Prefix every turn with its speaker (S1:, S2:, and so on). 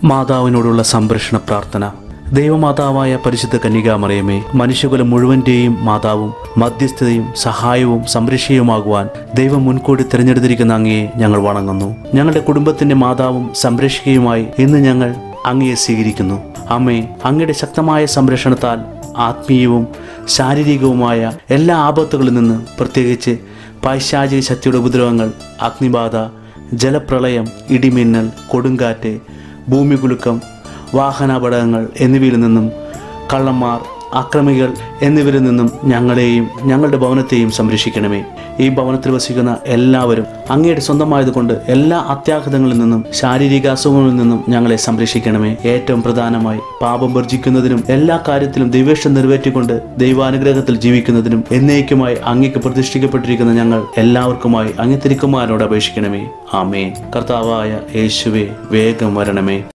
S1: മാതാവിനോടുള്ള സംരക്ഷണ പ്രാർത്ഥന ദൈവമാതാവായ പരിശുദ്ധ കന്യകാമറിയമേ മനുഷ്യകുലം മുഴുവന്റെയും മാതാവും മധ്യസ്ഥതയും സഹായവും സംരക്ഷയുമാകുവാൻ ദൈവം മുൻകൂട്ടി തിരഞ്ഞെടുത്തിരിക്കുന്ന അങ്ങയെ ഞങ്ങൾ വണങ്ങുന്നു ഞങ്ങളുടെ കുടുംബത്തിന്റെ മാതാവും സംരക്ഷകയുമായി ഇന്ന് ഞങ്ങൾ അങ്ങയെ സ്വീകരിക്കുന്നു അമ്മേ അങ്ങയുടെ ശക്തമായ സംരക്ഷണത്താൽ ആത്മീയവും ശാരീരികവുമായ എല്ലാ ആപത്തുകളിൽ നിന്ന് പ്രത്യേകിച്ച് പൈശാചിക ശക്തിയുടെ ഉപദ്രവങ്ങൾ അഗ്നിബാധ ജലപ്രളയം ഇടിമിന്നൽ കൊടുങ്കാറ്റ് ഭൂമികുലുക്കം വാഹനാപകടങ്ങൾ എന്നിവയിൽ നിന്നും കള്ളന്മാർ അക്രമികൾ എന്നിവരിൽ നിന്നും ഞങ്ങളെയും ഞങ്ങളുടെ ഭവനത്തെയും സംരക്ഷിക്കണമേ ഈ ഭവനത്തിൽ വസിക്കുന്ന എല്ലാവരും അങ്ങയുടെ സ്വന്തമായതുകൊണ്ട് എല്ലാ അത്യാഘാതങ്ങളിൽ നിന്നും ശാരീരിക അസുഖങ്ങളിൽ നിന്നും ഞങ്ങളെ സംരക്ഷിക്കണമേ ഏറ്റവും പ്രധാനമായി പാപം വർജിക്കുന്നതിനും എല്ലാ കാര്യത്തിലും ദൈവേഷ്ടം നിറവേറ്റിക്കൊണ്ട് ദൈവാനുഗ്രഹത്തിൽ ജീവിക്കുന്നതിനും എന്നേക്കുമായി അങ്ങേക്ക് പ്രതിഷ്ഠിക്കപ്പെട്ടിരിക്കുന്ന ഞങ്ങൾ എല്ലാവർക്കുമായി അങ്ങ് തിരുക്കുമാരനോട് അപേക്ഷിക്കണമേ ആമേൻ കർത്താവായ യേശുവെ വേഗം വരണമേ